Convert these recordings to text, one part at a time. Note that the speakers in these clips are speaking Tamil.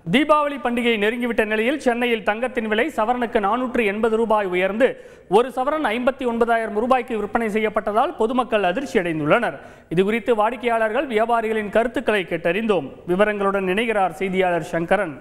தீபாவளி பண்டிகை நெருங்கிவிட்ட நிலையில் சென்னையில் தங்கத்தின் விலை சவரனுக்கு நானூற்று எண்பது ரூபாய் உயர்ந்து ஒரு சவரன் ஐம்பத்தி ஒன்பதாயிரம் ரூபாய்க்கு விற்பனை செய்யப்பட்டதால் பொதுமக்கள் அதிர்ச்சி அடைந்துள்ளனர் இதுகுறித்து வாடிக்கையாளர்கள் வியாபாரிகளின் கருத்துக்களை கேட்டறிந்தோம் விவரங்களுடன் இணைகிறார் செய்தியாளர் சங்கரன்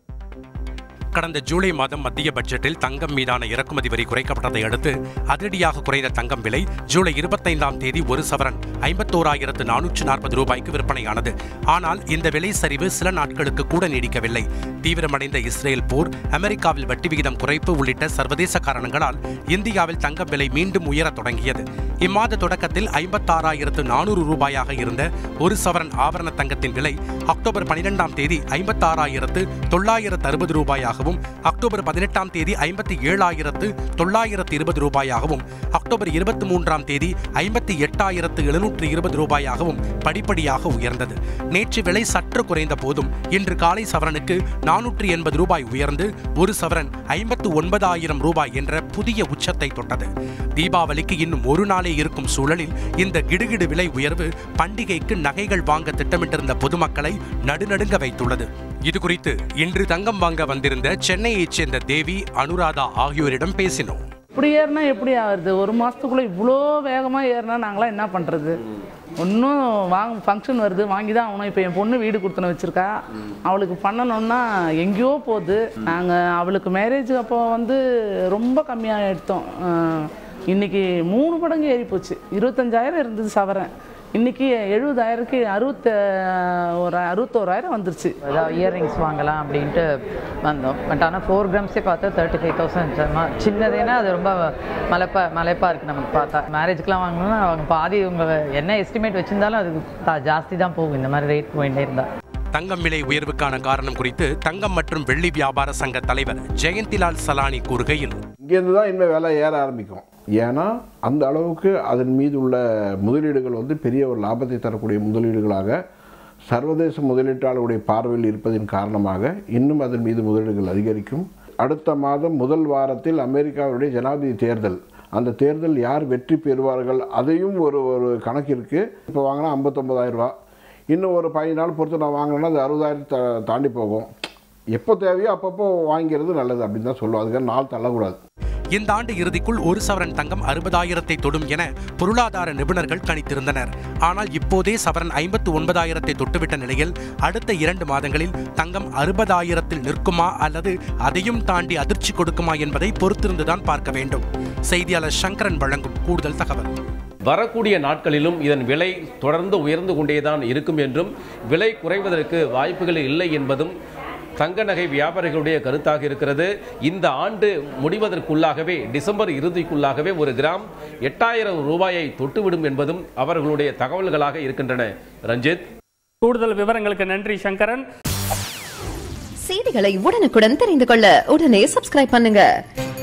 கடந்த ஜூலை மாதம் மத்திய பட்ஜெட்டில் தங்கம் மீதான இறக்குமதி வரி குறைக்கப்பட்டதை அடுத்து அதிரடியாக குறைந்த தங்கம் விலை ஜூலை இருபத்தைந்தாம் தேதி ஒரு சவரன் ஐம்பத்தோராயிரத்து நானூற்று நாற்பது ரூபாய்க்கு விற்பனையானது ஆனால் இந்த விலை சரிவு சில நாட்களுக்கு கூட நீடிக்கவில்லை தீவிரமடைந்த இஸ்ரேல் போர் அமெரிக்காவில் வட்டி விகிதம் குறைப்பு உள்ளிட்ட சர்வதேச காரணங்களால் இந்தியாவில் தங்கம் விலை மீண்டும் உயரத் தொடங்கியது இம்மாத தொடக்கத்தில் ஐம்பத்தாறாயிரத்து நானூறு ரூபாயாக இருந்த ஒரு சவரன் ஆபரண தங்கத்தின் விலை அக்டோபர் பனிரெண்டாம் தேதி ஐம்பத்தாறாயிரத்து தொள்ளாயிரத்து அறுபது ரூபாயாகவும் அக்டோபர் பதினெட்டாம் தேதி ஐம்பத்தி ஏழாயிரத்து தொள்ளாயிரத்து இருபது ரூபாயாகவும் அக்டோபர் இருபத்தி மூன்றாம் தேதி ஐம்பத்தி எட்டாயிரத்து எழுநூற்று இருபது ரூபாயாகவும் படிப்படியாக உயர்ந்தது நேற்று விலை சற்று குறைந்த போதும் இன்று காலை சவரனுக்கு நானூற்று எண்பது ரூபாய் உயர்ந்து ஒரு சவரன் ஐம்பத்து ஒன்பதாயிரம் ரூபாய் என்ற புதிய உச்சத்தை தொட்டது தீபாவளிக்கு இன்னும் ஒரு நாளே இருக்கும் சூழலில் இந்த கிடுகிடு விலை உயர்வு பண்டிகைக்கு நகைகள் வாங்க திட்டமிட்டிருந்த பொதுமக்களை நடுநடுங்க வைத்துள்ளது இதுகுறித்து இன்று தங்கம் வாங்க வந்திருந்த சென்னையைச் சேர்ந்த தேவி அனுராதா ஆகியோரிடம் பேசினோம் இப்படி ஏறினா எப்படி ஆகுது ஒரு மாதத்துக்குள்ளே இவ்வளோ வேகமாக ஏறினா நாங்களாம் என்ன பண்ணுறது ஒன்றும் வாங்க ஃபங்க்ஷன் வருது வாங்கி தான் ஆகணும் இப்போ என் பொண்ணு வீடு கொடுத்துன வச்சுருக்கா அவளுக்கு பண்ணணும்னா எங்கேயோ போகுது நாங்கள் அவளுக்கு மேரேஜ் அப்போ வந்து ரொம்ப கம்மியாக எடுத்தோம் அஹ், இன்னைக்கு மூணு மடங்கு ஏறி போச்சு இருபத்தஞ்சாயிரம் இருந்தது சவரன் இன்னைக்கு எழுபதாயிரக்கு அறுபத்த ஒரு அறுபத்தோராயிரம் வந்துருச்சு ஏதாவது இயர்ரிங்ஸ் வாங்கலாம் அப்படின்ட்டு வந்தோம் பட் ஆனால் ஃபோர் கிராம்ஸே பார்த்தா தேர்ட்டி ஃபைவ் தௌசண்ட் சின்னதேனா அது ரொம்ப மலைப்பா மலைப்பாக இருக்குது நமக்கு பார்த்தா மேரேஜ்க்குலாம் வாங்கணும்னா அவங்க பாதி உங்க என்ன எஸ்டிமேட் வச்சிருந்தாலும் அது தா- ஜாஸ்தி தான் போகும் இந்த மாதிரி ரேட் போயிட்டே இருந்தால் தங்கம் விலை உயர்வுக்கான காரணம் குறித்து தங்கம் மற்றும் வெள்ளி வியாபார சங்க தலைவர் ஜெயந்திலால் சலானி கூறுகையில் இங்கேருந்து தான் இனிமேல் விலை ஏற ஆரம்பிக்கும் ஏன்னா அந்த அளவுக்கு அதன் மீது உள்ள முதலீடுகள் வந்து பெரிய ஒரு லாபத்தை தரக்கூடிய முதலீடுகளாக சர்வதேச முதலீட்டாளர்களுடைய பார்வையில் இருப்பதின் காரணமாக இன்னும் அதன் மீது முதலீடுகள் அதிகரிக்கும் அடுத்த மாதம் முதல் வாரத்தில் அமெரிக்காவுடைய ஜனாதிபதி தேர்தல் அந்த தேர்தல் யார் வெற்றி பெறுவார்கள் அதையும் ஒரு ஒரு கணக்கு இருக்குது இப்போ வாங்கினா ஐம்பத்தொம்பதாயிரம் ரூபா இன்னும் ஒரு பதினஞ்சு நாள் பொறுத்து நான் வாங்கினேன்னா அது அறுபதாயிரம் தா தாண்டி போகும் எப்போ தேவையோ அப்பப்போ வாங்கிறது நல்லது அப்படின்னு தான் சொல்லுவோம் அதுக்காக நாள் தள்ளக்கூடாது இந்த ஆண்டு இறுதிக்குள் ஒரு சவரன் தங்கம் அறுபதாயிரத்தை தொடும் என பொருளாதார நிபுணர்கள் கணித்திருந்தனர் ஆனால் இப்போதே சவரன் ஐம்பத்து ஒன்பதாயிரத்தை தொட்டுவிட்ட நிலையில் அடுத்த இரண்டு மாதங்களில் தங்கம் அறுபதாயிரத்தில் நிற்குமா அல்லது அதையும் தாண்டி அதிர்ச்சி கொடுக்குமா என்பதை பொறுத்திருந்துதான் பார்க்க வேண்டும் செய்தியாளர் சங்கரன் வழங்கும் கூடுதல் தகவல் வரக்கூடிய நாட்களிலும் இதன் விலை தொடர்ந்து உயர்ந்து கொண்டேதான் இருக்கும் என்றும் விலை குறைவதற்கு வாய்ப்புகள் இல்லை என்பதும் தங்க நகை வியாபாரிகளுடைய கருத்தாக இருக்கிறது இந்த ஆண்டு முடிவதற்குள்ளாகவே டிசம்பர் இறுதிக்குள்ளாகவே ஒரு கிராம் எட்டாயிரம் ரூபாயை தொட்டுவிடும் என்பதும் அவர்களுடைய தகவல்களாக இருக்கின்றன ரஞ்சித் கூடுதல் விவரங்களுக்கு நன்றி சங்கரன் செய்திகளை உடனுக்குடன் தெரிந்து கொள்ள உடனே சப்ஸ்கிரைப் பண்ணுங்க